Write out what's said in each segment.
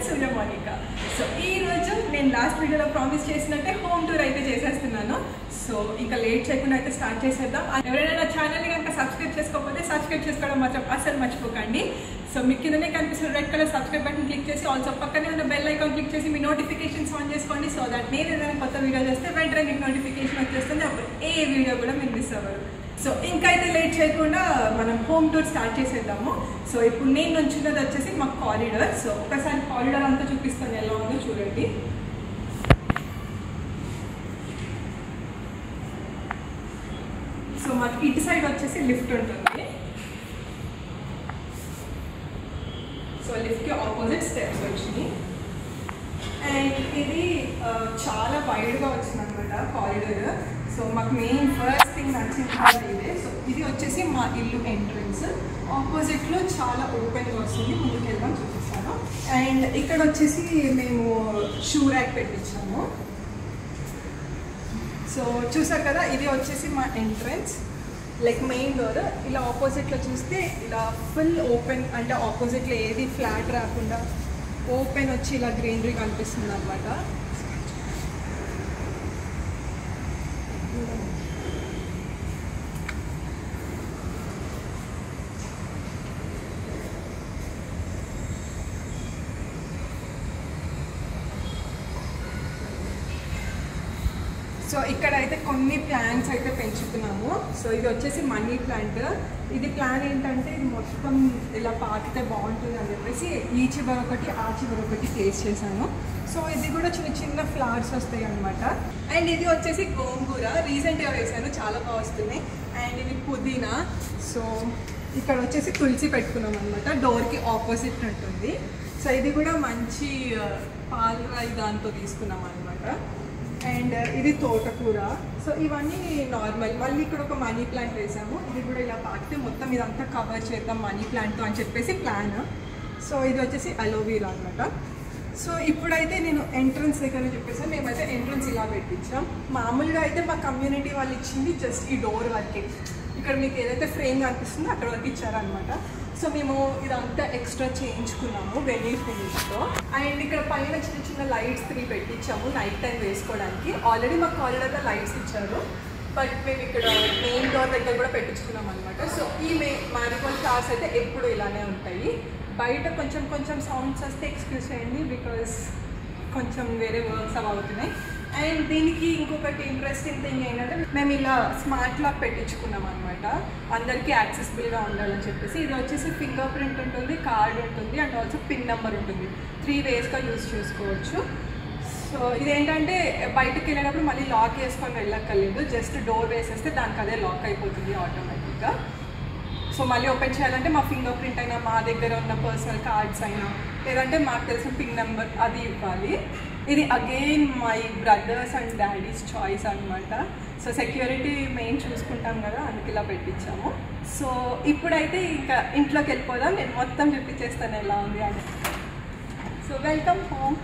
సూర్య Monica so ఈ రోజు నేను లాస్ట్ వీడియోలో ప్రామిస్ చేసినట్టే హోమ్ టూర్ అయితే చేసేస్తున్నాను సో ఇంకా లేట్ చేయకుండా అయితే స్టార్ట్ చేసేద్దాం ఎవరైనా నా ఛానల్ని కనుక సబ్స్క్రైబ్ చేసుకోకపోతే సబ్స్క్రైబ్ చేసుకోవడం మాత్రం అసలు మర్చిపోకండి సో మీ కిందనే కనిపిస్తున్న red colour subscribe button click చేసి ఆల్సో పక్కనే ఉన్న బెల్ ఐకాన్ క్లిక్ చేసి మీ నోటిఫికేషన్స్ ఆన్ చేసుకోండి సో దట్ నేను ఏదైనా కొత్త వీడియో చేస్తే వెంటనే మీకు నోటిఫికేషన్ వచ్చేస్తుంది అప్పుడు ఏ వీడియో కూడా మీరు మిస్ అవ్వరు సో ఇంకైతే లేట్ చేయకుండా మనం హోమ్ టూర్ స్టార్ట్ చేసేద్దాము సో ఇప్పుడు నేను నుంచున్నది వచ్చేసి మా కారిడార్ సో ఒకసారి కారిడార్ అంతా చూపిస్తాను ఎలా ఉందో చూడండి సో మాకు ఇటు సైడ్ వచ్చేసి లిఫ్ట్ ఉంటుంది సో లిఫ్ట్కి ఆపోజిట్ స్టెప్స్ వచ్చినాయి అండ్ ఇది ఆ, చాలా వైడ్గా వచ్చింది అనమాట కారిడర్ సో మాకు మెయిన్ ఫస్ట్ థింగ్ నచ్చింది కూడా ఇదే సో ఇది వచ్చేసి మా ఇల్లు ఎంట్రన్స్ ఆపోజిట్లో చాలా ఓపెన్గా వస్తుంది ముందుకు వెళ్దాం చూపిస్తాను అండ్ ఇక్కడ వచ్చేసి మేము షూ ర్యాక్ పెట్టించాము సో చూసారు కదా ఇది వచ్చేసి మా ఎంట్రన్స్ లైక్ మెయిన్ డోర్ ఇలా ఆపోజిట్లో చూస్తే ఇలా ఫుల్ ఓపెన్ అంటే ఆపోజిట్లో ఏది ఫ్లాట్ రాకుండా ఓపెన్ వచ్చి ఇలా గ్రీనరీ కనిపిస్తుంది అనమాట సో ఇక్కడ అయితే కొన్ని ప్లాంట్స్ అయితే పెంచుతున్నాము సో ఇది వచ్చేసి మనీ ప్లాంట్ ఇది ప్లాన్ ఏంటంటే ఇది మొత్తం ఇలా పాకితే బాగుంటుంది అని చెప్పేసి ఈ చివర ఒకటి ఆ చివర ఒకటి ప్లేస్ చేశాను సో ఇది కూడా చిన్న చిన్న ఫ్లవర్స్ వస్తాయి అనమాట అండ్ ఇది వచ్చేసి గోంగూర రీసెంట్గా వేసాను చాలా బాగా వస్తున్నాయి అండ్ ఇది పుదీనా సో ఇక్కడ వచ్చేసి తులసి పెట్టుకున్నాం అనమాట డోర్కి ఆపోజిట్ ఉంటుంది సో ఇది కూడా మంచి ఆ, పాల రాయి దాంతో తీసుకున్నాం అనమాట అండ్ ఇది తోటకూర సో ఇవన్నీ నార్మల్ మళ్ళీ ఇక్కడ ఒక మనీ ప్లాంట్ వేసాము ఇది కూడా ఇలా పాకితే మొత్తం ఇదంతా కవర్ చేద్దాం మనీ ప్లాంట్తో అని చెప్పేసి ప్లాన్ సో ఇది వచ్చేసి అలోవీరా అనమాట సో ఇప్పుడైతే నేను ఎంట్రన్స్ దగ్గర చెప్పేసాను మేమైతే ఎంట్రన్స్ ఇలా పెట్టించాం మామూలుగా అయితే మా కమ్యూనిటీ వాళ్ళు ఇచ్చింది జస్ట్ ఈ డోర్ వరకే ఇక్కడ మీకు ఏదైతే ఫ్రేమ్ కనిపిస్తుందో అక్కడ వరకు ఇచ్చారనమాట సో మేము ఇదంతా ఎక్స్ట్రా చేయించుకున్నాము వెనీర్ ఫినిష్తో అండ్ ఇక్కడ పైన చిన్న చిన్న లైట్స్ త్రీ పెట్టించాము నైట్ టైం వేసుకోవడానికి ఆల్రెడీ మాకు కారిడార్లో లైట్స్ ఇచ్చారు బట్ మేము ఇక్కడ మెయిన్ డోర్ దగ్గర కూడా పెట్టించుకున్నాం అనమాట సో ఈ మే మ్యారిగోల్డ్ ఫ్లవర్స్ అయితే ఎప్పుడు ఇలానే ఉంటాయి బయట కొంచెం కొంచెం సౌండ్స్ వస్తే ఎక్స్క్యూజ్ చేయండి బికాస్ కొంచెం వేరే వర్క్స్ అవి అవుతున్నాయి అండ్ దీనికి ఇంకొకటి ఇంట్రెస్టింగ్ థింగ్ ఏంటంటే మేము ఇలా స్మార్ట్ లాక్ పెట్టించుకున్నాం అనమాట అందరికీ యాక్సెసిబుల్గా ఉండాలని చెప్పేసి ఇది వచ్చేసి ఫింగర్ ప్రింట్ ఉంటుంది కార్డ్ ఉంటుంది అండ్ ఆల్సో పిన్ నెంబర్ ఉంటుంది త్రీ వేస్గా యూస్ చేసుకోవచ్చు సో ఇదేంటంటే బయటకు వెళ్ళినప్పుడు మళ్ళీ లాక్ వేసుకొని వెళ్ళక్కర్లేదు జస్ట్ డోర్ వేసేస్తే దానికి అదే లాక్ అయిపోతుంది ఆటోమేటిక్గా సో మళ్ళీ ఓపెన్ చేయాలంటే మా ఫింగర్ ప్రింట్ అయినా మా దగ్గర ఉన్న పర్సనల్ కార్డ్స్ అయినా లేదంటే మాకు తెలిసిన పిన్ నెంబర్ అది ఇవ్వాలి ఇది again my brothers and daddy's choice అనమాట సో సెక్యూరిటీ మెయిన్ చూసుకుంటాం కదా అందుకు ఇలా పెట్టించాము సో ఇప్పుడైతే ఇంకా ఇంట్లోకి వెళ్ళిపోదాం నేను మొత్తం చూపించేస్తాను ఎలా ఉంది అని so welcome home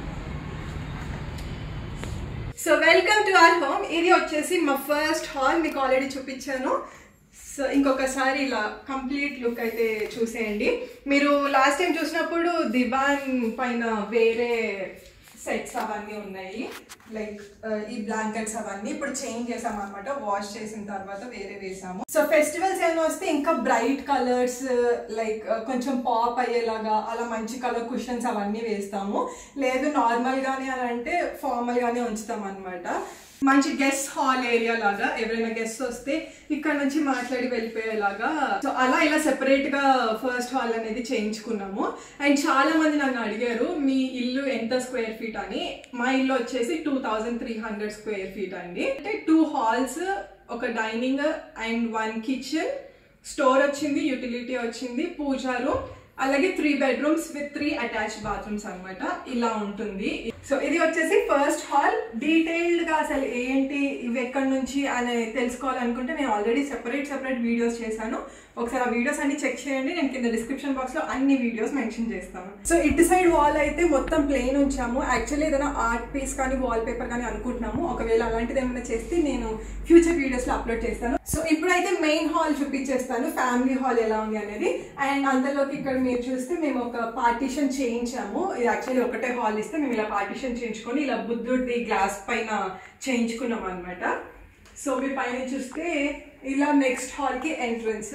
so welcome to our home ఇది వచ్చేసి మా ఫస్ట్ హాల్ మీకు ఆల్రెడీ చూపించాను సో ఇంకొకసారి ఇలా కంప్లీట్ లుక్ అయితే చూసేయండి మీరు లాస్ట్ టైం చూసినప్పుడు దివాన్ పైన వేరే సెట్స్ అవన్నీ ఉన్నాయి లైక్ ఈ బ్లాంకెట్స్ అవన్నీ ఇప్పుడు చేంజ్ చేసాం అనమాట వాష్ చేసిన తర్వాత వేరే వేసాము సో ఫెస్టివల్స్ ఏమైనా వస్తే ఇంకా బ్రైట్ కలర్స్ లైక్ కొంచెం పాప్ అయ్యేలాగా అలా మంచి కలర్ కుషన్స్ అవన్నీ వేస్తాము లేదు నార్మల్ గానే అని అంటే ఫార్మల్ గానే ఉంచుతాం అనమాట మంచి గెస్ట్ హాల్ ఏరియా లాగా ఎవరైనా గెస్ట్ వస్తే ఇక్కడ నుంచి మాట్లాడి వెళ్ళిపోయేలాగా సో అలా ఇలా సెపరేట్ గా ఫస్ట్ హాల్ అనేది చేయించుకున్నాము అండ్ చాలా మంది నన్ను అడిగారు మీ ఇల్లు ఎంత స్క్వేర్ ఫీట్ అని మా ఇల్లు వచ్చేసి two thousand three hundred square feet అండి అంటే టూ హాల్స్ ఒక dining and one kitchen store వచ్చింది యూటిలిటీ వచ్చింది పూజా రూమ్ అలాగే three bedrooms with three attach bathrooms అన్నమాట ఇలా ఉంటుంది సో ఇది వచ్చేసి ఫస్ట్ హాల్ డీటెయిల్డ్ గా అసలు ఏంటి ఇవి ఎక్కడి నుంచి అని తెలుసుకోవాలనుకుంటే నేను ఆల్రెడీ సెపరేట్ సెపరేట్ వీడియోస్ చేశాను ఒకసారి ఆ వీడియోస్ అన్ని చెక్ చేయండి నేను కింద డిస్క్రిప్షన్ బాక్స్ లో అన్ని వీడియోస్ మెన్షన్ చేస్తాను సో ఇటు సైడ్ వాల్ అయితే మొత్తం ప్లెయిన్ ఉంచాము యాక్చువల్లీ ఏదైనా ఆర్ట్ పీస్ కానీ వాల్ పేపర్ కానీ అనుకుంటున్నాము ఒకవేళ అలాంటిది ఏమైనా చేస్తే నేను ఫ్యూచర్ వీడియోస్ లో అప్లోడ్ చేస్తాను సో ఇప్పుడైతే మెయిన్ హాల్ చూపించేస్తాను ఫ్యామిలీ హాల్ ఎలా ఉంది అనేది అండ్ అంతలోకి ఇక్కడ మీరు చూస్తే మేము ఒక పార్టీషన్ చేయించాము ఇది యాక్చువల్లీ ఒకటే హాల్ ఇస్తే మేము ఇలా పార్టీషన్ చేయించుకొని ఇలా బుద్ధుడిది గ్లాస్ పైన చేయించుకున్నాం అనమాట సో మీ పైన చూస్తే ఇలా నెక్స్ట్ హాల్కి ఎంట్రన్స్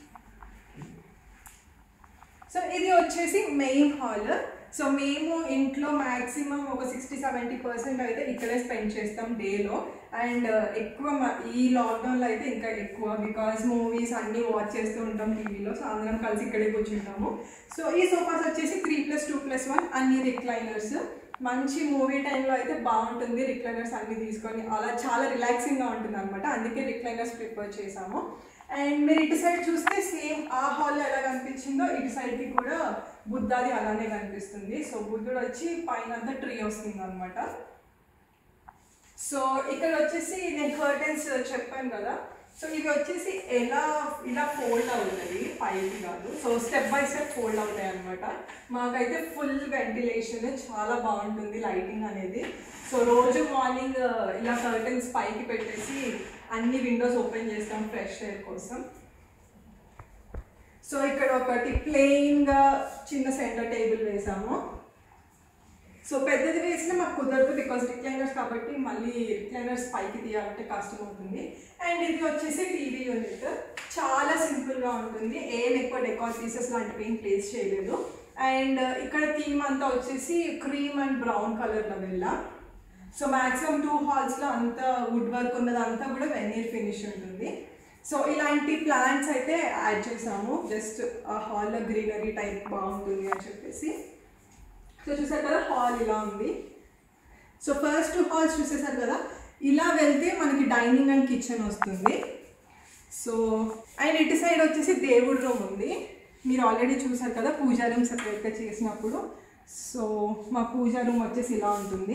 సో ఇది వచ్చేసి మెయిన్ హాల్ సో మేము ఇంట్లో మ్యాక్సిమం ఒక సిక్స్టీ సెవెంటీ పర్సెంట్ అయితే ఇక్కడే స్పెండ్ చేస్తాం డేలో అండ్ ఎక్కువ మ- ఈ లాక్డౌన్లో అయితే ఇంకా ఎక్కువ బికాస్ మూవీస్ అన్నీ వాచ్ చేస్తూ ఉంటాం టీవీలో సో అందరం కలిసి ఇక్కడే కూర్చుంటాము సో ఈ సోఫాస్ వచ్చేసి three plus two plus one అన్ని రిక్లైనర్స్ మంచి మూవీ టైంలో అయితే బాగుంటుంది రిక్లైనర్స్ అన్ని తీసుకొని అలా చాలా రిలాక్సింగ్గా ఉంటుంది అనమాట అందుకే రిక్లైనర్స్ ప్రిఫర్ చేసాము అండ్ మీరు ఇటు సైడ్ చూస్తే సేమ్ ఆ హాల్ ఎలా కనిపించిందో ఇటు సైడ్కి కూడా బుద్ధాది అలానే కనిపిస్తుంది సో బుద్ధుడు వచ్చి పైన అంతా ట్రీ వస్తుంది అనమాట సో ఇక్కడ వచ్చేసి నేను కర్టెన్స్ చెప్పాను కదా సో ఇవి వచ్చేసి ఎలా ఇలా ఫోల్డ్ అవుతుంది పైకి కాదు so step by step fold అవుతాయి అనమాట మాకైతే ఫుల్ వెంటిలేషన్ చాలా బాగుంటుంది లైటింగ్ అనేది సో రోజు మార్నింగ్ ఇలా కర్టెన్స్ పైకి పెట్టేసి అన్ని విండోస్ ఓపెన్ చేస్తాం ఫ్రెష్ ఎయిర్ కోసం సో ఇక్కడ ఒకటి ప్లెయిన్గా చిన్న సెంటర్ టేబుల్ వేసాము సో పెద్దది వేసినా మాకు కుదరదు బికాస్ రిక్లైనర్స్ కాబట్టి మళ్ళీ రిక్లైనర్స్ పైకి తీయాలంటే కష్టం అవుతుంది అండ్ ఇది వచ్చేసి టీవీ యూనిట్ చాలా సింపుల్గా ఉంటుంది ఏం ఎక్కువ డెకార్ పీసెస్ లాంటివి ఏం ప్లేస్ చేయలేదు అండ్ ఇక్కడ థీమ్ అంతా వచ్చేసి క్రీమ్ అండ్ బ్రౌన్ కలర్లో వెళ్ళా సో మ్యాక్సిమం టూ హాల్స్లో అంతా వుడ్ వర్క్ ఉన్నదంతా కూడా వెనీర్ ఫినిష్ ఉంటుంది సో ఇలాంటి ప్లాంట్స్ అయితే యాడ్ చేసాము జస్ట్ ఆ హాల్లో గ్రీనరీ టైప్ బాగుంటుంది అని చెప్పేసి సో చూసారు కదా హాల్ ఇలా ఉంది సో ఫస్ట్ హాల్స్ చూసేసారు కదా ఇలా వెళ్తే మనకి డైనింగ్ అండ్ కిచెన్ వస్తుంది సో అండ్ ఇటు సైడ్ వచ్చేసి దేవుడి రూమ్ ఉంది మీరు ఆల్రెడీ చూసారు కదా పూజా రూమ్ సెపరేట్గా చేసినప్పుడు సో మా పూజా రూమ్ వచ్చేసి ఇలా ఉంటుంది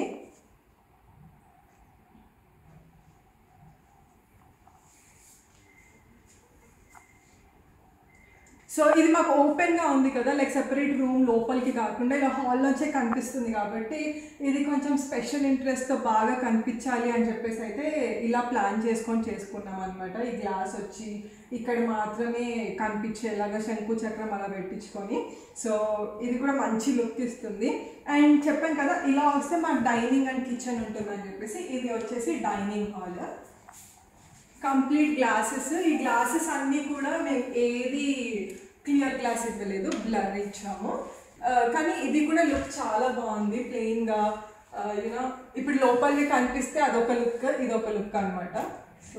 సో ఇది మాకు ఓపెన్గా ఉంది కదా లైక్ సెపరేట్ రూమ్ లోపలికి కాకుండా ఇలా హాల్లోంచే కనిపిస్తుంది కాబట్టి ఇది కొంచెం స్పెషల్ ఇంట్రెస్ట్తో బాగా కనిపించాలి అని చెప్పేసి అయితే ఇలా ప్లాన్ చేసుకొని చేసుకున్నాం అనమాట ఈ గ్లాస్ వచ్చి ఇక్కడ మాత్రమే కనిపించేలాగా శంకు చక్రం అలా పెట్టించుకొని సో ఇది కూడా మంచి లుక్ ఇస్తుంది అండ్ చెప్పాను కదా ఇలా వస్తే మాకు డైనింగ్ అండ్ కిచెన్ ఉంటుందని చెప్పేసి ఇది వచ్చేసి డైనింగ్ హాల్ కంప్లీట్ గ్లాసెస్ ఈ గ్లాసెస్ అన్నీ కూడా మేము ఏది క్లియర్ గ్లాస్ ఇవ్వలేదు బ్లర్ ఇచ్చాము ఆ, కానీ ఇది కూడా లుక్ చాలా బాగుంది ప్లెయిన్గా యూనో ఇప్పుడు లోపలికి కనిపిస్తే అదొక లుక్ ఇదొక లుక్ అనమాట సో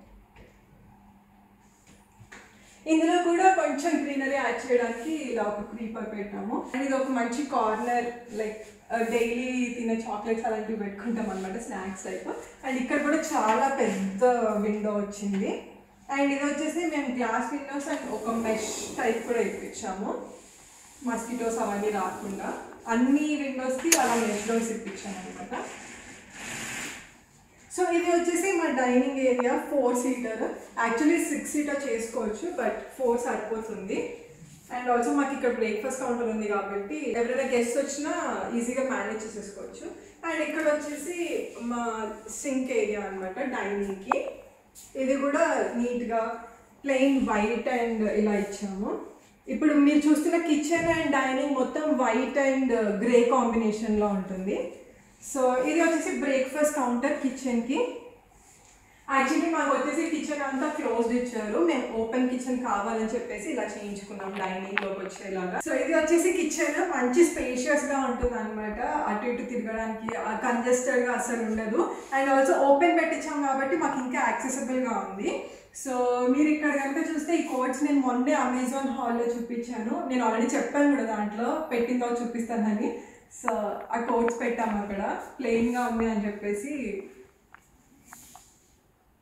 ఇందులో కూడా కొంచెం గ్రీనరీ యాడ్ చేయడానికి ఇలా ఒక క్రీపర్ పెట్టాము అండ్ ఇది ఒక మంచి కార్నర్ లైక్ డైలీ తినే చాక్లెట్స్ అలాంటివి పెట్టుకుంటాం అనమాట స్నాక్స్ టైప్ అండ్ ఇక్కడ కూడా చాలా పెద్ద విండో వచ్చింది అండ్ ఇది వచ్చేసి మేము గ్లాస్ విండోస్ అండ్ ఒక మెష్ టైప్ కూడా ఇప్పించాము మస్కిటోస్ అవన్నీ రాకుండా అన్ని విండోస్కి అలా మెష్ డోర్స్ ఇప్పించాము అనమాట సో ఇది వచ్చేసి మా dining area four seater actually six seater చేసుకోవచ్చు బట్ ఫోర్ సరిపోతుంది అండ్ ఆల్సో మాకు ఇక్కడ బ్రేక్ఫాస్ట్ కౌంటర్ ఉంది కాబట్టి ఎవరైనా గెస్ట్ వచ్చినా ఈజీగా మేనేజ్ చేసేసుకోవచ్చు అండ్ ఇక్కడ వచ్చేసి మా సింక్ ఏరియా అనమాట డైనింగ్కి ఇది కూడా నీట్గా ప్లెయిన్ వైట్ అండ్ ఇలా ఇచ్చాము ఇప్పుడు మీరు చూస్తున్న కిచెన్ అండ్ డైనింగ్ మొత్తం వైట్ అండ్ గ్రే కాంబినేషన్లో ఉంటుంది సో ఇది వచ్చేసి బ్రేక్ఫాస్ట్ కౌంటర్ కిచెన్కి యాక్చువల్లీ మాకు వచ్చేసి కిచెన్ అంతా క్లోజ్డ్ ఇచ్చారు మేము ఓపెన్ కిచెన్ కావాలని చెప్పేసి ఇలా చేయించుకున్నాం డైనింగ్ లోకి వచ్చేలాగా సో ఇది వచ్చేసి కిచెన్ మంచి స్పేషియస్ గా ఉంటుంది అనమాట అటు ఇటు తిరగడానికి కంజెస్టెడ్ గా అసలు ఉండదు అండ్ ఆల్సో ఓపెన్ పెట్టించాం కాబట్టి మాకు ఇంకా యాక్సెసిబుల్ గా ఉంది సో మీరు ఇక్కడ కనుక చూస్తే ఈ కోడ్స్ నేను మొన్నే అమెజాన్ హాల్లో చూపించాను నేను ఆల్రెడీ చెప్పాను కూడా దాంట్లో పెట్టిందో చూపిస్తానని సో ఆ కోడ్స్ పెట్టాము అక్కడ ప్లెయిన్గా ఉంది అని చెప్పేసి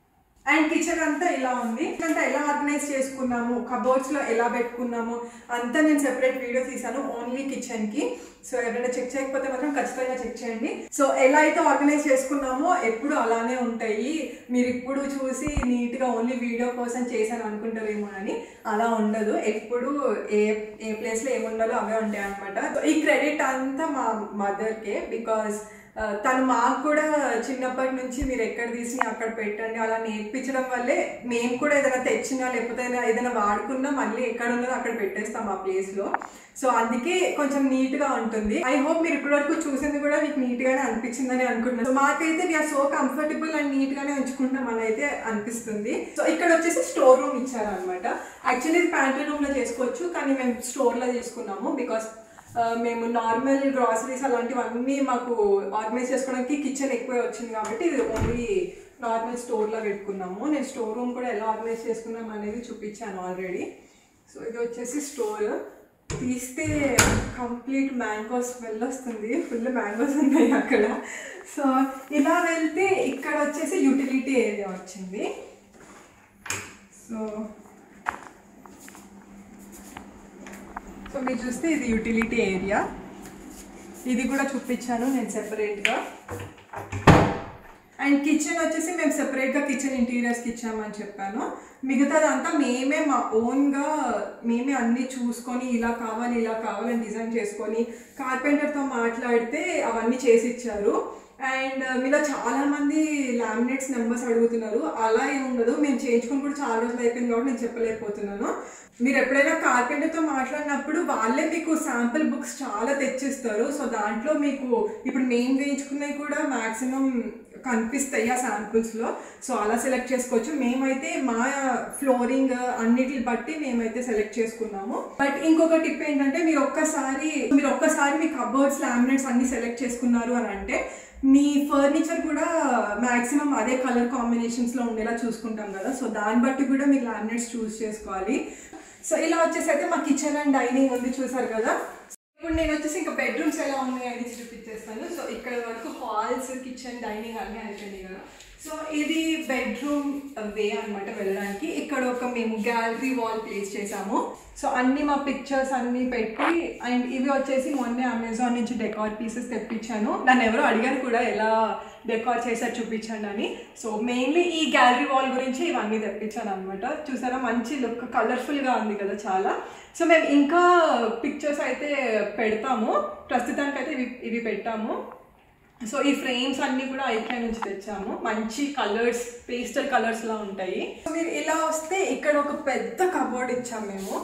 అండ్ కిచెన్ అంతా ఇలా ఉంది అంతా ఎలా ఆర్గనైజ్ చేసుకున్నాము కబోర్డ్స్ లో ఎలా పెట్టుకున్నాము అంతా నేను సెపరేట్ వీడియో తీసాను ఓన్లీ కిచెన్ కి సో ఎవరైనా చెక్ చేయకపోతే మాత్రం ఖచ్చితంగా చెక్ చేయండి సో ఎలా అయితే ఆర్గనైజ్ చేసుకున్నామో ఎప్పుడు అలానే ఉంటాయి మీరు ఇప్పుడు చూసి నీట్ గా ఓన్లీ వీడియో కోసం చేశాను అనుకుంటారేమో అని అలా ఉండదు ఎప్పుడు ఏ ఏ ప్లేస్ లో ఏముండాలో అవే ఉంటాయి అనమాట ఈ క్రెడిట్ అంతా మా మదర్కే బికాస్ ఆ, తను మాకు కూడా చిన్నప్పటి నుంచి మీరు ఎక్కడ తీసి అక్కడ పెట్టండి అలా నేర్పించడం వల్లే మేము కూడా ఏదైనా తెచ్చినా లేకపోతే ఏదైనా- ఏదైనా వాడుకున్నా మళ్ళీ ఎక్కడ ఉన్నదో అక్కడ పెట్టేస్తాం ఆ ప్లేస్ లో సో అందుకే కొంచెం నీట్ గా ఉంటుంది ఐ హోప్ మీరు ఇప్పటి వరకు చూసింది కూడా మీకు నీట్ గానే అనిపించిందని అనుకుంటున్నాను సో మాకైతే we're so comfortable and neat గానే ఉంచుకుంటాం అని అయితే అనిపిస్తుంది సో ఇక్కడ వచ్చేసి స్టోర్ రూమ్ ఇచ్చారు అనమాట యాక్చువల్లీ ప్యాంట్రీ రూమ్ లో చేసుకోవచ్చు కానీ మేము స్టోర్ లో చేసుకున్నాము బికాస్ ఆ, మేము నార్మల్ గ్రాసరీస్ అలాంటివన్నీ మాకు ఆర్గనైజ్ చేసుకోవడానికి కిచెన్ ఎక్కువ వచ్చింది కాబట్టి ఇది ఓన్లీ నార్మల్ స్టోర్లో పెట్టుకున్నాము నేను స్టోర్ రూమ్ కూడా ఎలా ఆర్గనైజ్ చేసుకున్నాం అనేది చూపించాను ఆల్రెడీ సో ఇది వచ్చేసి స్టోర్ తీస్తే కంప్లీట్ మ్యాంగో స్మెల్ వస్తుంది ఫుల్ మ్యాంగోస్ ఉన్నాయి అక్కడ సో ఇలా వెళ్తే ఇక్కడ వచ్చేసి యూటిలిటీ ఏరియా వచ్చింది సో సో మీరు చూస్తే ఇది యూటిలిటీ ఏరియా ఇది కూడా చూపించాను నేను సెపరేట్గా అండ్ కిచెన్ వచ్చేసి మేము సెపరేట్గా కిచెన్ ఇంటీరియర్స్కి ఇచ్చామని చెప్పాను మిగతాదంతా మేమే మా ఓన్గా మేమే అన్నీ చూసుకొని ఇలా కావాలి ఇలా కావాలని డిజైన్ చేసుకొని కార్పెంటర్తో మాట్లాడితే అవన్నీ చేసి ఇచ్చారు అండ్ మీలో చాలా మంది లామినేట్స్ నెంబర్స్ అడుగుతున్నారు అలా ఏం ఉండదు మేము చేయించుకొని కూడా చాలా రోజులు అయిపోయింది కాబట్టి నేను చెప్పలేకపోతున్నాను మీరు ఎప్పుడైనా కార్పెంటర్తో మాట్లాడినప్పుడు వాళ్ళే మీకు శాంపుల్ బుక్స్ చాలా తెచ్చిస్తారు సో దాంట్లో మీకు ఇప్పుడు మేము వేయించుకున్నవి కూడా మాక్సిమం కనిపిస్తాయి ఆ శాంపుల్స్లో సో అలా సెలెక్ట్ చేసుకోవచ్చు మేమైతే మా ఫ్లోరింగ్ అన్నిటిని బట్టి మేమైతే సెలెక్ట్ చేసుకున్నాము బట్ ఇంకొక టిప్ ఏంటంటే మీరు ఒక్కసారి మీరు ఒక్కసారి మీ కబర్డ్స్ లామినేట్స్ అన్ని సెలెక్ట్ చేసుకున్నారు అని అంటే మీ ఫర్నిచర్ కూడా మాక్సిమం అదే కలర్ కాంబినేషన్స్లో ఉండేలా చూసుకుంటాం కదా సో దాన్ని బట్టి కూడా మీరు లామినేట్స్ చూస్ చేసుకోవాలి సో ఇలా వచ్చేసి అయితే మా కిచెన్ అండ్ డైనింగ్ ఉంది చూసారు కదా ఇప్పుడు నేను వచ్చేసి ఇంకా బెడ్రూమ్స్ ఎలా ఉన్నాయి అని చూపించేస్తాను సో ఇక్కడ వరకు హాల్స్ కిచెన్ డైనింగ్ అన్నీ అయిపోయినాయి కదా సో ఇది బెడ్రూమ్ వే అన్నమాట వెళ్ళడానికి ఇక్కడ ఒక మేము గ్యాలరీ వాల్ ప్లేస్ చేసాము సో అన్ని మా పిక్చర్స్ అన్ని పెట్టి అండ్ ఇవి వచ్చేసి మొన్నే అమెజాన్ నుంచి డెకార్ పీసెస్ తెప్పించాను నన్ను ఎవరో అడిగారు కూడా ఎలా డెకార్ చేశారు చూపించండి అని సో మెయిన్లీ ఈ గ్యాలరీ వాల్ గురించి ఇవన్నీ తెప్పించాను అనమాట చూసారా మంచి లుక్ కలర్ఫుల్గా ఉంది కదా చాలా సో మేము ఇంకా పిక్చర్స్ అయితే పెడతాము ప్రస్తుతానికి అయితే ఇవి ఇవి పెట్టాము సో ఈ ఫ్రేమ్స్ అన్ని కూడా ఐక్యా నుంచి తెచ్చాము మంచి కలర్స్ పేస్టల్ కలర్స్ లా ఉంటాయి సో మీరు ఇలా వస్తే ఇక్కడ ఒక పెద్ద కబోర్డ్ ఇచ్చాము మేము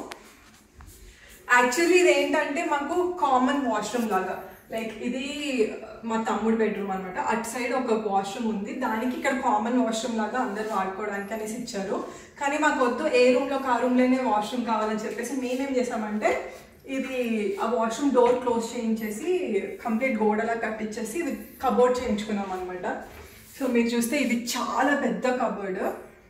యాక్చువల్లీ ఇది ఏంటంటే మాకు కామన్ వాష్రూమ్ లాగా లైక్ ఇది మా తమ్ముడు బెడ్రూమ్ అనమాట అటు సైడ్ ఒక వాష్రూమ్ ఉంది దానికి ఇక్కడ కామన్ వాష్రూమ్ లాగా అందరు వాడుకోవడానికి అనేసి ఇచ్చారు కానీ మాకు వద్దు ఏ రూమ్లో ఆ రూమ్లోనే వాష్రూమ్ కావాలని చెప్పేసి మేమేం చేసామంటే ఇది ఆ వాష్రూమ్ డోర్ క్లోజ్ చేయించేసి కంప్లీట్ గోడలా కట్టించేసి ఇది కబోర్డ్ చేయించుకున్నాం అనమాట సో మీరు చూస్తే ఇది చాలా పెద్ద కబోర్డ్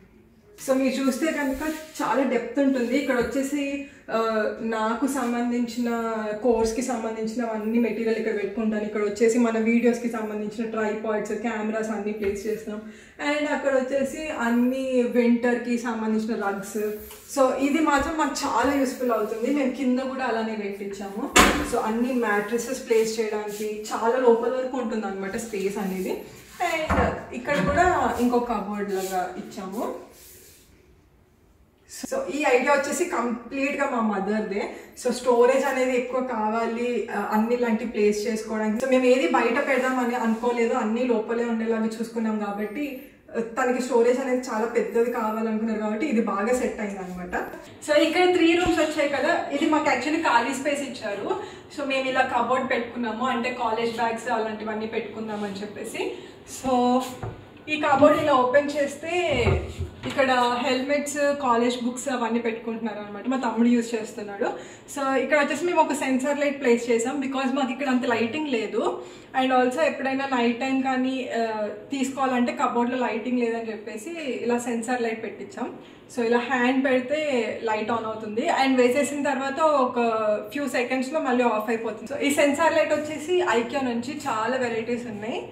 సో మీరు చూస్తే కనుక చాలా డెప్త్ ఉంటుంది ఇక్కడ వచ్చేసి ఆ, నాకు సంబంధించిన కోర్స్కి సంబంధించిన అన్ని మెటీరియల్ ఇక్కడ పెట్టుకుంటాను ఇక్కడ వచ్చేసి మన వీడియోస్కి సంబంధించిన ట్రైపాడ్స్ కెమెరాస్ అన్ని ప్లేస్ చేస్తాం అండ్ అక్కడ వచ్చేసి అన్ని వింటర్కి సంబంధించిన రగ్స్ సో ఇది మాత్రం మాకు చాలా యూస్ఫుల్ అవుతుంది మేము కింద కూడా అలానే పెట్టించాము సో అన్ని మ్యాట్రసెస్ ప్లేస్ చేయడానికి చాలా లోపల వరకు ఉంటుంది అనమాట స్పేస్ అనేది అండ్ ఇక్కడ కూడా ఇంకొక కబోర్డ్ లాగా ఇచ్చాము సో ఈ ఐడియా వచ్చేసి కంప్లీట్ గా మా మదర్దే సో స్టోరేజ్ అనేది ఎక్కువ కావాలి ఆ, అన్ని లాంటి ప్లేస్ చేసుకోవడానికి సో మేము ఏది బయట పెడదామని అనుకోలేదు అన్ని లోపలే ఉండేలాగా చూసుకున్నాం కాబట్టి ఆ, తనకి స్టోరేజ్ అనేది చాలా పెద్దది కావాలనుకున్నారు కాబట్టి ఇది బాగా సెట్ అయింది అనమాట సో ఇక్కడ త్రీ రూమ్స్ వచ్చాయి కదా ఇది మాకు యాక్చువల్లీ ఖాళీ స్పేస్ ఇచ్చారు సో మేము ఇలా కబోర్డ్ పెట్టుకున్నాము అంటే కాలేజ్ బ్యాగ్స్ అలాంటివన్నీ పెట్టుకుందాం అని చెప్పేసి సో ఈ కబోర్డ్ ఇలా ఓపెన్ చేస్తే ఇక్కడ హెల్మెట్స్ కాలేజ్ బుక్స్ అవన్నీ పెట్టుకుంటున్నారు అనమాట మా తమ్ముడు యూజ్ చేస్తున్నాడు సో ఇక్కడ వచ్చేసి మేము ఒక సెన్సార్ లైట్ ప్లేస్ చేసాం బికాజ్ మాకు ఇక్కడ అంత లైటింగ్ లేదు అండ్ ఆల్సో ఎప్పుడైనా నైట్ టైం కానీ ఆ, తీసుకోవాలంటే కబోర్డ్లో లైటింగ్ లేదని చెప్పేసి ఇలా సెన్సార్ లైట్ పెట్టించాం సో ఇలా హ్యాండ్ పెడితే లైట్ ఆన్ అవుతుంది అండ్ వేసేసిన తర్వాత ఒక ఫ్యూ సెకండ్స్లో మళ్ళీ ఆఫ్ అయిపోతుంది సో ఈ సెన్సార్ లైట్ వచ్చేసి ఐక్యా నుంచి చాలా వెరైటీస్ ఉన్నాయి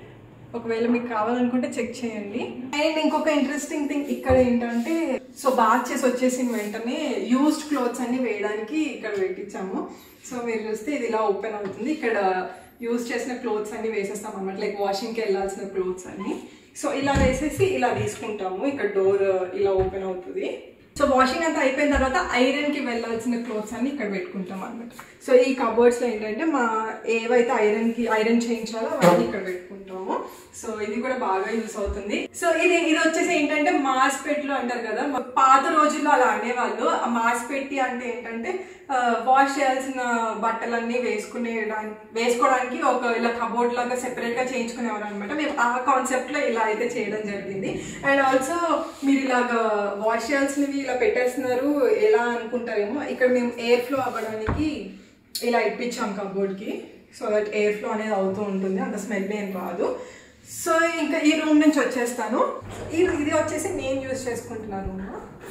ఒకవేళ మీకు కావాలనుకుంటే చెక్ చేయండి అండ్ ఇంకొక ఇంట్రెస్టింగ్ థింగ్ ఇక్కడ ఏంటంటే సో బాత్ చేసి వచ్చేసిన వెంటనే యూస్డ్ క్లోత్స్ అన్ని వేయడానికి ఇక్కడ పెట్టించాము సో మీరు చూస్తే ఇది ఇలా ఓపెన్ అవుతుంది ఇక్కడ యూజ్ చేసిన క్లోత్స్ అన్ని వేసేస్తాం అనమాట లైక్ వాషింగ్కి వెళ్ళాల్సిన క్లోత్స్ అన్ని సో ఇలా వేసేసి ఇలా తీసుకుంటాము ఇక్కడ డోర్ ఇలా ఓపెన్ అవుతుంది సో వాషింగ్ అంతా అయిపోయిన తర్వాత ఐరన్ కి వెళ్ళాల్సిన క్లోత్స్ అన్ని ఇక్కడ పెట్టుకుంటాం అనమాట సో ఈ కబోర్డ్స్ లో ఏంటంటే మా ఏవైతే ఐరన్ కి ఐరన్ చేయించాలో అవన్నీ ఇక్కడ పెట్టుకుంటాము సో ఇది కూడా బాగా యూస్ అవుతుంది సో ఇది ఇది వచ్చేసి ఏంటంటే మాస్ పెట్లు అంటారు కదా మా పాత రోజుల్లో అలా అనేవాళ్ళు ఆ మాస్ పెట్టి అంటే ఏంటంటే వాష్ చేయాల్సిన బట్టలన్నీ వేసుకునే వేసుకోవడానికి ఒక ఇలా కబోర్డ్ లాగా సెపరేట్ గా చేయించుకునేవారు అనమాట మేము ఆ కాన్సెప్ట్ లో ఇలా అయితే చేయడం జరిగింది అండ్ ఆల్సో మీరు ఇలాగా వాష్ చేయాల్సినవి ఇలా పెట్టేస్తున్నారు ఎలా అనుకుంటారేమో ఇక్కడ మేము ఎయిర్ ఫ్లో అవ్వడానికి ఇలా ఇప్పించాం కబోర్డ్ కి సో దట్ ఎయిర్ ఫ్లో అనేది అవుతూ ఉంటుంది అంత స్మెల్ ఏం రాదు సో ఇంకా ఈ రూమ్ నుంచి వచ్చేస్తాను ఈ ఇది వచ్చేసి నేను యూజ్ చేసుకుంటున్నా రూమ్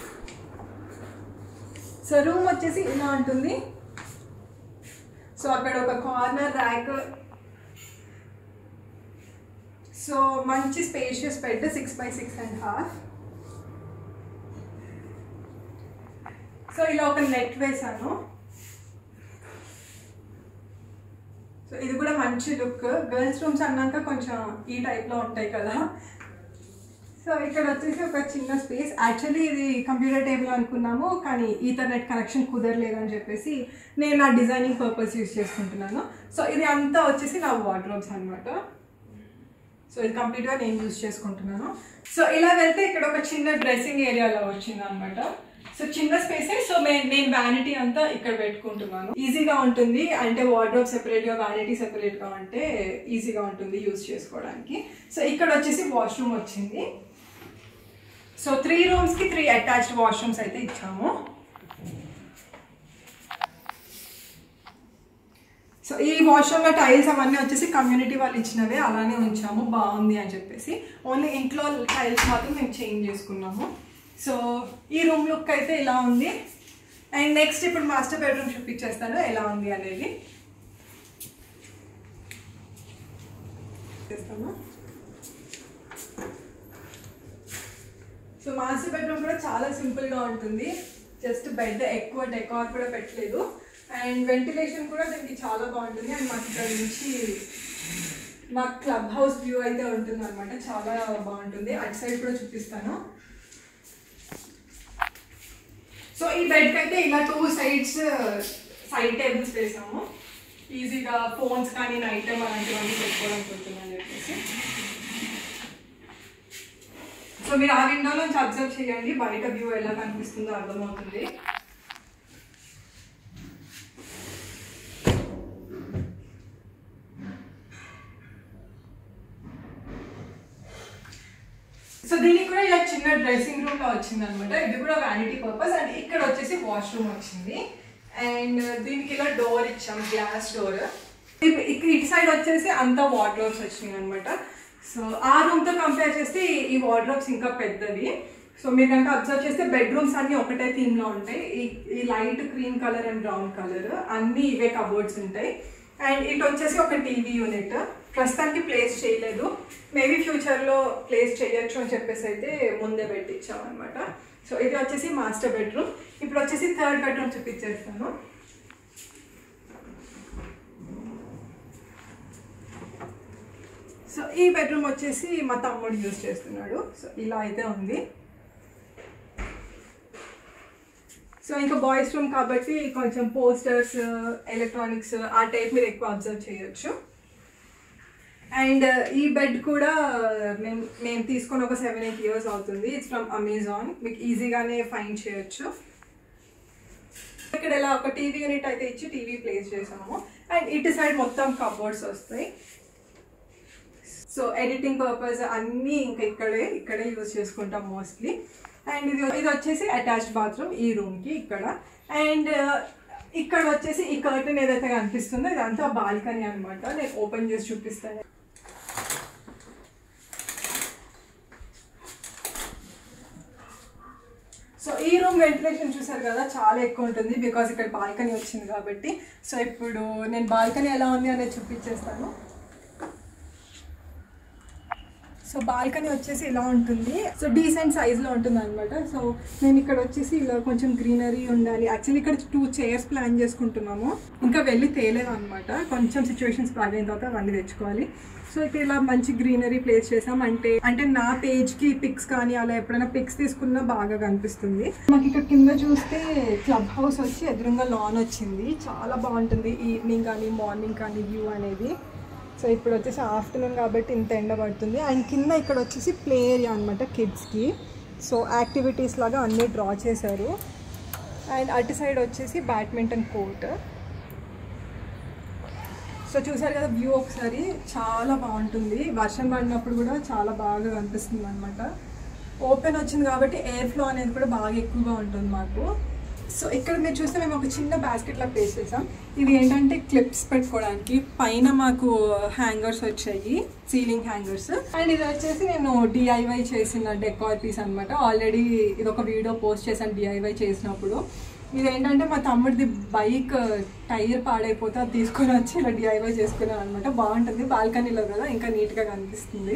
సో రూమ్ వచ్చేసి ఇలా ఉంటుంది సో అక్కడ ఒక కార్నర్ ర్యాక్ సో మంచి spacious bed six by six and half so ఇలా ఒక నెట్ వేసాను సో ఇది కూడా మంచి లుక్ గర్ల్స్ రూమ్స్ అన్నాక కొంచెం ఈ టైప్లో ఉంటాయి కదా సో ఇక్కడ వచ్చేసి ఒక చిన్న స్పేస్ యాక్చువల్లీ ఇది కంప్యూటర్ టేబుల్ అనుకున్నాము కానీ ఈథర్నెట్ కనెక్షన్ కుదరలేదు అని చెప్పేసి నేను నా డిజైనింగ్ పర్పస్ యూస్ చేసుకుంటున్నాను సో ఇది అంతా వచ్చేసి నా వార్డ్రోబ్స్ అనమాట సో ఇది కంప్లీట్గా నేను యూస్ చేసుకుంటున్నాను సో ఇలా వెళ్తే ఇక్కడ ఒక చిన్న డ్రెస్సింగ్ ఏరియాలో వచ్చింది అనమాట సో చిన్న స్పేసే సో మే- నేను వ్యానిటీ అంతా ఇక్కడ పెట్టుకుంటున్నాను ఈజీగా ఉంటుంది అంటే వార్డ్రోబ్ సెపరేట్గా వ్యానిటీ సెపరేట్గా అంటే ఈజీగా ఉంటుంది యూస్ చేసుకోవడానికి సో ఇక్కడ వచ్చేసి వాష్రూమ్ వచ్చింది సో త్రీ రూమ్స్కి త్రీ అటాచ్డ్ వాష్రూమ్స్ అయితే ఇచ్చాము సో ఈ వాష్రూమ్లో టైల్స్ అవన్నీ వచ్చేసి కమ్యూనిటీ వాళ్ళు ఇచ్చినవే అలానే ఉంచాము బాగుంది అని చెప్పేసి ఓన్లీ ఇంట్లో టైల్స్ మాత్రం మేము చేంజ్ చేసుకున్నాము సో ఈ రూమ్ లుక్ అయితే ఇలా ఉంది అండ్ నెక్స్ట్ ఇప్పుడు మాస్టర్ బెడ్రూమ్ చూపించేస్తాను ఎలా ఉంది అనేది చేస్తాను సో మాస్టర్ బెడ్రూమ్ కూడా చాలా సింపుల్గా ఉంటుంది జస్ట్ బెడ్ ఎక్కువ డెకార్ కూడా పెట్టలేదు అండ్ వెంటిలేషన్ కూడా దీనికి చాలా బాగుంటుంది అండ్ మాకు ఇక్కడ నుంచి మా క్లబ్ హౌస్ వ్యూ అయితే ఉంటుంది అనమాట చాలా బాగుంటుంది అటు సైడ్ కూడా చూపిస్తాను సో ఈ బెడ్ అయితే ఇలా టూ సైడ్స్ సైడ్ టేబుల్స్ వేసాము ఈజీగా ఫోన్స్ కానీ నైట్ టైం అలాంటివన్నీ పెట్టుకోవడానికి ఉంటుందని చెప్పేసి సో మీరు ఆ విండో నుంచి అబ్జర్వ్ చేయండి బయట వ్యూ ఎలా కనిపిస్తుందో అర్థమవుతుంది సో దీనికి కూడా ఇలా చిన్న డ్రెస్సింగ్ రూమ్ లా వచ్చింది అనమాట ఇది కూడా వ్యానిటీ పర్పస్ అండ్ ఇక్కడ వచ్చేసి వాష్రూమ్ వచ్చింది అండ్ దీనికి ఇలా డోర్ ఇచ్చాం గ్లాస్ డోర్ ఇటు సైడ్ వచ్చేసి అంతా వార్డ్రోబ్స్ వచ్చినాయి అనమాట సో ఆ రూమ్ తో కంపేర్ చేస్తే ఈ- ఈ వార్డ్రోబ్స్ ఇంకా పెద్దది సో మీరు కనుక అబ్జర్వ్ చేస్తే బెడ్రూమ్స్ అన్ని ఒకటే థీమ్ లో ఉంటాయి ఈ ఈ light cream colour and brown colour అన్ని ఇవే కబోర్డ్స్ ఉంటాయి అండ్ ఇటు వచ్చేసి ఒక టీవీ యూనిట్ ప్రస్తుతానికి ప్లేస్ చేయలేదు మేబీ ఫ్యూచర్లో ప్లేస్ చేయొచ్చు అని చెప్పేసి అయితే ముందే పెట్టించాం అనమాట సో ఇది వచ్చేసి మాస్టర్ బెడ్రూమ్ ఇప్పుడు వచ్చేసి థర్డ్ బెడ్రూమ్ చూపించేస్తాను సో ఈ బెడ్రూమ్ వచ్చేసి మా తమ్ముడు యూజ్ చేస్తున్నాడు సో ఇలా అయితే ఉంది సో ఇంకా బాయ్స్ రూమ్ కాబట్టి కొంచెం పోస్టర్స్ ఎలక్ట్రానిక్స్ ఆ టైప్ మీరు ఎక్కువ అబ్జర్వ్ చేయొచ్చు అండ్ ఈ బెడ్ కూడా మేము మేము తీసుకొని ఒక సెవెన్ ఎయిట్ ఇయర్స్ అవుతుంది ఇట్స్ ఫ్రమ్ అమెజాన్ మీకు ఈజీగానే ఫైండ్ చేయొచ్చు ఇక్కడ ఇలా ఒక టీవీ యూనిట్ అయితే ఇచ్చి టీవీ ప్లేస్ చేసాము అండ్ ఇటు సైడ్ మొత్తం కబోర్డ్స్ వస్తాయి సో ఎడిటింగ్ పర్పస్ అన్నీ ఇంకా ఇక్కడే ఇక్కడే యూజ్ చేసుకుంటాం మోస్ట్లీ అండ్ ఇది ఇది వచ్చేసి అటాచ్డ్ బాత్రూమ్ ఈ రూమ్కి ఇక్కడ అండ్ ఇక్కడ వచ్చేసి ఈ కర్టన్ ఏదైతే కనిపిస్తుందో ఇదంతా బాల్కనీ అన్నమాట నేను ఓపెన్ చేసి చూపిస్తాను సో ఈ రూమ్ వెంటిలేషన్ చూసారు కదా చాలా ఎక్కువ ఉంటుంది బికాజ్ ఇక్కడ బాల్కనీ వచ్చింది కాబట్టి సో ఇప్పుడు నేను బాల్కనీ ఎలా ఉంది అనేది చూపించేస్తాను సో బాల్కనీ వచ్చేసి ఇలా ఉంటుంది సో డీసెంట్ సైజ్లో ఉంటుంది అనమాట సో మేము ఇక్కడ వచ్చేసి ఇలా కొంచెం గ్రీనరీ ఉండాలి యాక్చువల్లీ ఇక్కడ టూ చైర్స్ ప్లాన్ చేసుకుంటున్నాము ఇంకా వెళ్ళి తేలేదు అనమాట కొంచెం సిచ్యువేషన్స్ బాగైన తర్వాత అవన్నీ తెచ్చుకోవాలి సో ఇక్కడ ఇలా మంచి గ్రీనరీ ప్లేస్ చేసాం అంటే అంటే నా పేజ్ కి పిక్స్ కానీ అలా ఎప్పుడైనా పిక్స్ తీసుకున్నా బాగా కనిపిస్తుంది మాకు ఇక్కడ కింద చూస్తే క్లబ్ హౌస్ వచ్చి ఎదురుగా లాన్ వచ్చింది చాలా బాగుంటుంది ఈవినింగ్ కానీ మార్నింగ్ కానీ వ్యూ అనేది సో ఇప్పుడు వచ్చేసి ఆఫ్టర్నూన్ కాబట్టి ఇంత ఎండ పడుతుంది అండ్ కింద ఇక్కడ వచ్చేసి ప్లే ఏరియా అనమాట కిడ్స్కి సో యాక్టివిటీస్ లాగా అన్నీ డ్రా చేశారు అండ్ అటు సైడ్ వచ్చేసి బ్యాడ్మింటన్ కోర్ట్ సో చూసారు కదా వ్యూ ఒకసారి చాలా బాగుంటుంది వర్షం పడినప్పుడు కూడా చాలా బాగా కనిపిస్తుంది అనమాట ఓపెన్ వచ్చింది కాబట్టి ఎయిర్ ఫ్లో అనేది కూడా బాగా ఎక్కువగా ఉంటుంది మాకు సో ఇక్కడ మీరు చూస్తే మేము ఒక చిన్న బాస్కెట్ లా ప్లేస్ చేసాం ఇది ఏంటంటే క్లిప్స్ పెట్టుకోవడానికి పైన మాకు హ్యాంగర్స్ వచ్చాయి సీలింగ్ హ్యాంగర్స్ అండ్ ఇది వచ్చేసి నేను డిఐవై చేసిన డెకార్ పీస్ అనమాట ఆల్రెడీ ఇది ఒక వీడియో పోస్ట్ చేశాను డిఐవై చేసినప్పుడు ఇదేంటంటే మా తమ్ముడిది బైక్ టైర్ పాడైపోతే అది తీసుకొని వచ్చి ఇలా డిఐవై చేసుకున్నాను అనమాట బాగుంటుంది బాల్కనీలో కదా ఇంకా నీట్గా కనిపిస్తుంది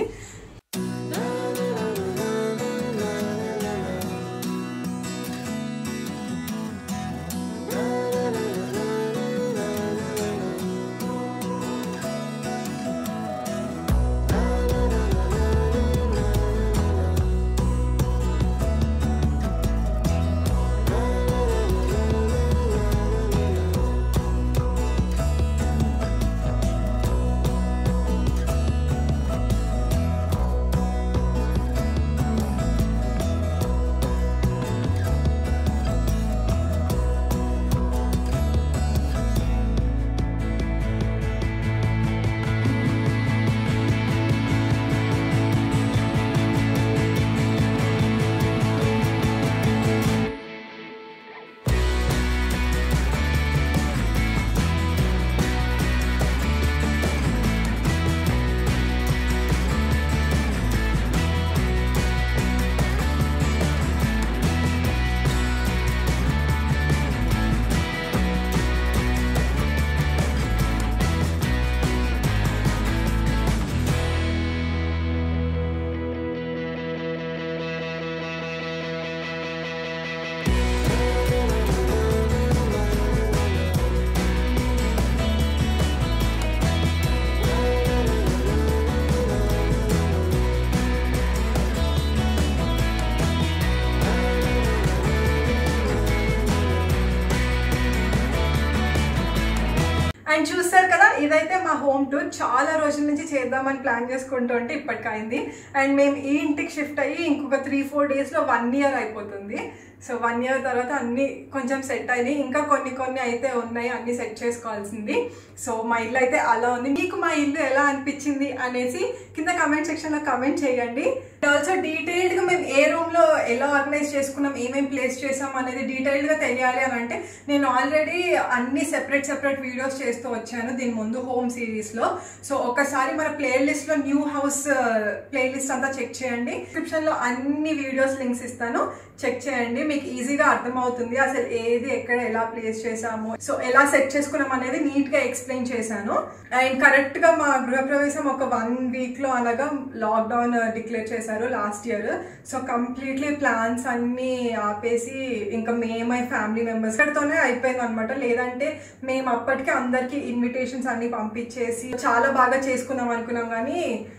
అండ్ చూస్తారు కదా ఇదైతే మా హోమ్ టూర్ చాలా రోజుల నుంచి చేద్దామని ప్లాన్ చేసుకుంటూ ఉంటే ఇప్పటికైంది అండ్ మేము ఈ ఇంటికి షిఫ్ట్ అయ్యి ఇంకొక త్రీ ఫోర్ డేస్లో వన్ ఇయర్ అయిపోతుంది సో వన్ ఇయర్ తర్వాత అన్ని కొంచెం సెట్ అయినాయి ఇంకా కొన్ని కొన్ని అయితే ఉన్నాయి అన్ని సెట్ చేసుకోవాల్సింది సో మా ఇల్లు అయితే అలా ఉంది మీకు మా ఇల్లు ఎలా అనిపించింది అనేసి కింద కమెంట్ సెక్షన్లో కమెంట్ చేయండి ఆల్సో డీటెయిల్డ్గా మేము ఏ రూమ్లో ఎలా ఆర్గనైజ్ చేసుకున్నాం ఏమేమి ప్లేస్ చేసాం అనేది డీటెయిల్డ్గా తెలియాలి అని అంటే నేను ఆల్రెడీ అన్ని సెపరేట్ సెపరేట్ వీడియోస్ చేస్తూ వచ్చాను దీని ముందు హోమ్ సిరీస్లో సో ఒకసారి మన ప్లేలిస్ట్లో న్యూ హౌస్ ప్లేలిస్ట్ అంతా చెక్ చేయండి డిస్క్రిప్షన్లో అన్ని వీడియోస్ లింక్స్ ఇస్తాను చెక్ చేయండి మీకు ఈజీగా అర్థమవుతుంది అసలు ఏది ఎక్కడ ఎలా ప్లేస్ చేసాము సో ఎలా సెట్ చేసుకున్నాం అనేది నీట్ గా ఎక్స్ప్లెయిన్ చేశాను అండ్ కరెక్ట్ గా మా గృహప్రవేశం ఒక వన్ వీక్ లో అనగా లాక్డౌన్ డిక్లేర్ చేశారు last year so completely plans అన్ని ఆపేసి ఇంకా మేమై ఫ్యామిలీ మెంబర్స్ ఇక్కడతోనే అయిపోయింది అనమాట లేదంటే మేము అప్పటికే అందరికి ఇన్విటేషన్స్ అన్ని పంపించేసి చాలా బాగా చేసుకుందాం అనుకున్నాం కానీ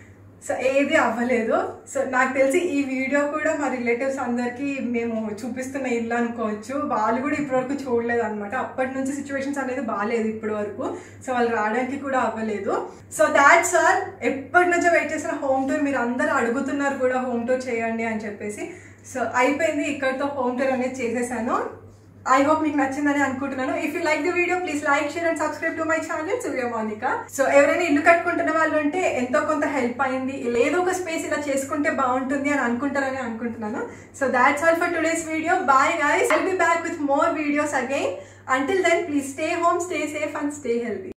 సో ఏది అవ్వలేదు సో నాకు తెలిసి ఈ వీడియో కూడా మా రిలేటివ్స్ అందరికీ మేము చూపిస్తున్న ఇల్లు అనుకోవచ్చు వాళ్ళు కూడా ఇప్పటివరకు చూడలేదు అనమాట అప్పటి నుంచి సిచ్యువేషన్స్ అనేది బాగాలేదు ఇప్పటి వరకు సో వాళ్ళు రావడానికి కూడా అవ్వలేదు సో దాట్ సార్ ఎప్పటి నుంచో వెయిట్ చేసిన హోమ్ టూర్ మీరు అందరూ అడుగుతున్నారు కూడా హోమ్ టూర్ చేయండి అని చెప్పేసి సో అయిపోయింది ఇక్కడితో హోమ్ టూర్ అనేది చేసేసాను ఐ హోప్ మీకు నచ్చిందని అనుకుంటున్నాను if you like the video please like share and subscribe to my channel Surya Mounika so ఎవరైనా ఇల్లు కట్టుకుంటున్న వాళ్ళు ఉంటే ఎంతో కొంత హెల్ప్ అయింది ఏదో ఒక స్పేస్ ఇలా చేసుకుంటే బాగుంటుంది అని అనుకుంటారని అనుకుంటున్నాను so that's all for today's video bye guys I'll be back with more videos again until then please stay home stay safe and stay healthy